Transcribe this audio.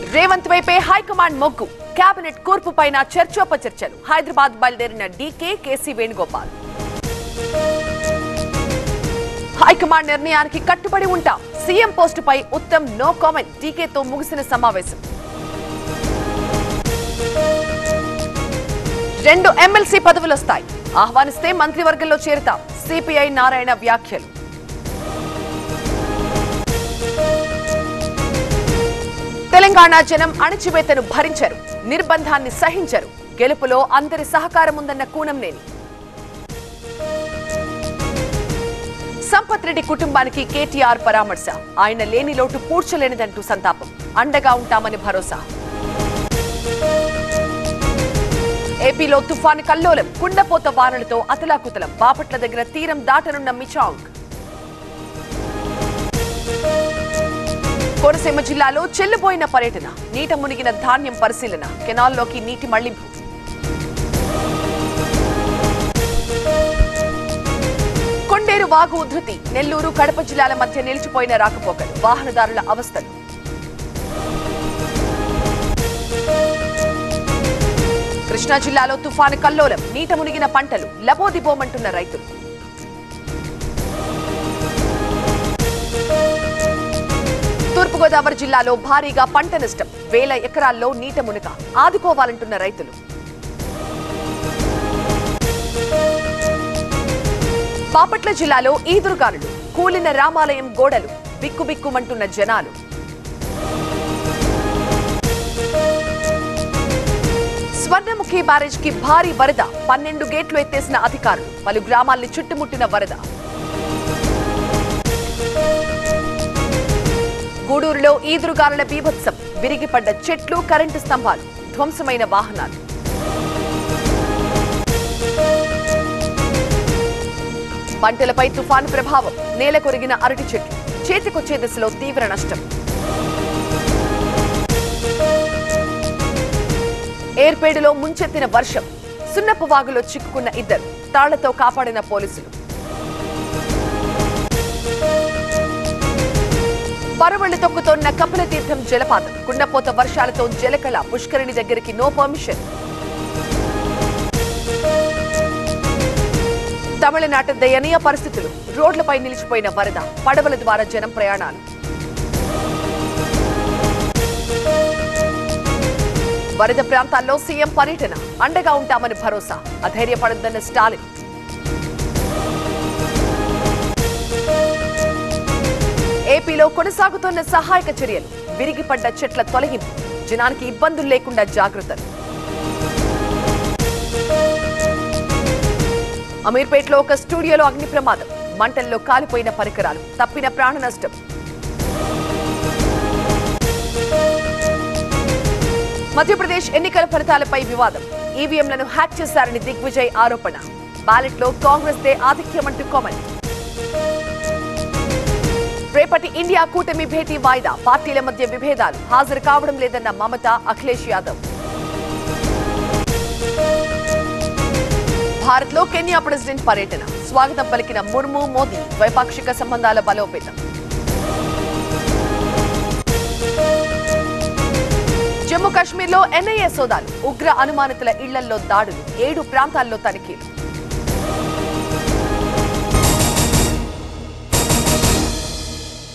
రేవంత్ వైపే హైకమాండ్ మొగ్గు కేబినెట్ కూర్పు పైన చర్చోపచర్చలు హైదరాబాద్ బయలుదేరిన డీకే కేసీ వేణుగోపాల్ హైకమాండ్ నిర్ణయానికి కట్టుబడి ఉంటాం సీఎం పోస్టుపై ఉత్తమ్ నో కామెంట్ డీకేతో ముగిసిన సమావేశం రెండు ఎమ్మెల్సీ పదవులు వస్తాయి ఆహ్వానిస్తే మంత్రివర్గంలో చేరుతాం సిపిఐ నారాయణ వ్యాఖ్యలు తెలంగాణ జనం అణచివేతను భరించరు నిర్బంధాన్ని సహించరు గెలుపులో అందరి సహకారం ఉందన్న కూనంనేని సంపత్ రెడ్డి కుటుంబానికి కేటీఆర్ పరామర్శ ఆయన లేని లోటు పూడ్చలేనిదంటూ సంతాపం అండగా ఉంటామని భరోసా ఏపీలో తుఫాను కల్లోలం కుండపోత వానలతో అతలాకుతలం బాపట్ల దగ్గర తీరం దాటనున్న మిచాంగ్ కోనసీమ జిల్లాలో చెల్లిపోయిన పర్యటన నీట మునిగిన ధాన్యం పరిశీలన కెనాల్లోకి నీటి మళ్లింపు కొండేరు వాగు ఉధృతి నెల్లూరు కడప జిల్లాల మధ్య నిలిచిపోయిన రాకపోకలు వాహనదారుల అవస్థలు కృష్ణా జిల్లాలో తుఫాను కల్లోలం నీట మునిగిన పంటలు లబోదిబోమంటున్న రైతులు తూర్పుగోదావరి జిల్లాలో భారీగా పంట నష్టం వేల ఎకరాల్లో నీట మునక ఆదుకోవాలంటున్న రైతులు బాపట్ల జిల్లాలో ఈదురుగాలులు కూలిన రామాలయం గోడలు బిక్కుబిక్కుమంటున్న జనాలు స్వర్ణముఖి బ్యారేజ్ కి భారీ వరద పన్నెండు గేట్లు ఎత్తేసిన అధికారులు పలు గ్రామాల్ని చుట్టుముట్టిన వరద గూడూరులో ఈదురుగాలుల బీభత్సం విరిగిపడ్డ చెట్లు కరెంటు స్తంభాలు ధ్వంసమైన వాహనాలు పంటలపై తుఫాను ప్రభావం నేల కొరిగిన అరటి చెట్లు చేతికొచ్చే దశలో తీవ్ర నష్టం ఏర్పేడులో ముంచెత్తిన వర్షం సున్నపు వాగులో చిక్కుకున్న ఇద్దరు తాళ్లతో కాపాడిన పోలీసులు పరవళ్లు తొక్కుతోన్న కపిల తీర్థం జలపాతం కుండపోత వర్షాలతో జలకళ పుష్కరిణి దగ్గరికి నో పర్మిషన్ తమిళనాట దయనీయ పరిస్థితులు రోడ్లపై నిలిచిపోయిన వరద పడవల ద్వారా జనం ప్రయాణాలు వరద ప్రాంతాల్లో సీఎం పర్యటన అండగా ఉంటామని భరోసా అధైర్యపడొద్దన్న స్టాలిన్ ఏపీలో కొనసాగుతున్న సహాయక చర్యలు విరిగిపడ్డ చెట్ల తొలగింపు జనానికి ఇబ్బందులు లేకుండా జాగ్రత్తలు అమీర్పేటలో ఒక స్టూడియోలో అగ్ని ప్రమాదం మంటల్లో కాలిపోయిన పరికరాలు తప్పిన ప్రాణ నష్టం మధ్యప్రదేశ్ ఎన్నికల ఫలితాలపై వివాదం ఈవీఎంలను హ్యాక్ చేశారని దిగ్విజయ్ ఆరోపణ బ్యాలెట్లో కాంగ్రెస్ దే ఆధిక్యమంటూ కామెంట్ రేపటి ఇండియా కూటమి భేటీ వాయిదా పార్టీల మధ్య విభేదాలు హాజరు కావడం లేదన్న మమత అఖిలేష్ యాదవ్ భారత్ లో కెన్యా ప్రెసిడెంట్ పర్యటన స్వాగతం పలికిన ముర్ము మోదీ ద్వైపాక్షిక సంబంధాల బలోపేతం జమ్మూ కాశ్మీర్లో ఎన్ఐఏ సోదాలు ఉగ్ర అనుమానితుల ఇళ్లల్లో దాడులు ఏడు ప్రాంతాల్లో తనిఖీలు